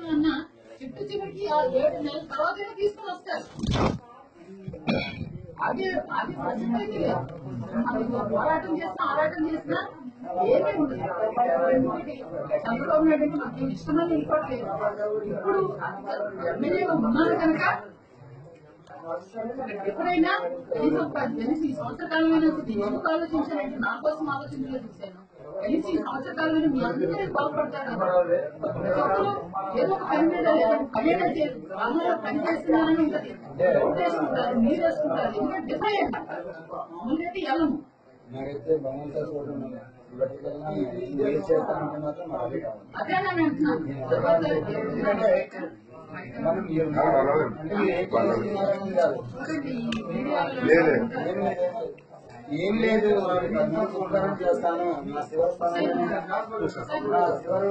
అన్న చిట్టు చివరికి ఆ ఏడు నెలల తర్వాత తీసుకుని వస్తారు అది అది ప్రజలైతే లేదు. అది పోరాటం చేసినా ఆరాటం చేసినా ఏమీ ఉండదు ఇంకోటి చంద్రబాబు నాయుడు అంటే నాకు ఇష్టమని ఇంకోట్లేదు ఇప్పుడు ఎమ్మెల్యేగా ఉన్నారు కనుక ఎప్పుడైనా కనీసం పది- కనీసం ఈ సంవత్సర కాలమైనా సరే ఎందుకు ఆలోచించారంటే నా కోసం ఆలోచించలేదు చూశాను కనీసం ఈ సంవత్సర కాలమైన మీ అందరూ బాగుపడతారు ప్రతి ఒక్కరు ఏదో ఒక పని మీద లేదా పనేదో చేయాలి వాళ్ళు పని చేస్తున్నారని ఉంటది ఓటు వేసుకుంటారు మీరు వేసుకుంటారు ఎందుకంటే డిఫరెంట్ ముందైతే వెళ్ళము నాకైతే బొమ్మలతో చూడడం ఇప్పటికల్లా ఏం చేస్తానంటే మాత్రం నాకు అదే కావాలి అదే నేను అంటున్నాను తర్వాత ఎందుకంటే మనం ఏ- అంటే మీరు ఏ చేస్తున్నారని కాదు చూడండి, ఈ మీడియాలో లేదే. ఏం లేదు. ఏం లేదు వాళ్ళు పద్నాలుగు సంవత్సరాలు చేస్తాను నా శివస్థానం నా శివరు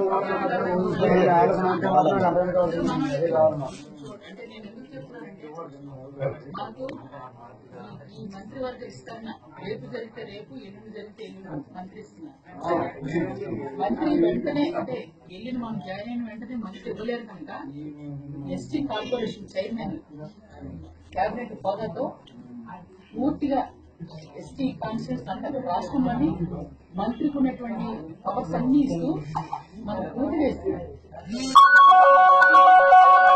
అంటే నేను ఎందుకు చెప్తున్నానంటే మాకు ఈ మంత్రివర్గ విస్తరణ రేపు జరిగితే రేపు ఎల్లుండి జరిగితే ఎల్లుండి మంత్రి ఇస్తున్నారు మంత్రి వెంటనే అంటే వెళ్ళిన మనం జాయిన్ అయిన వెంటనే మంత్రి ఇవ్వలేరు కనుక ఎస్టీ కార్పొరేషన్ చైర్మన్ కేబినెట్ హోదాతో పూర్తిగా ఎస్టీ కాన్స్టిట్యూన్స్ అంటే రాష్ట్రంలోని మంత్రికి ఉన్నటువంటి పవర్స్ అన్ని ఇస్తూ మనం పూర్తిగా ఇస్తున్నాం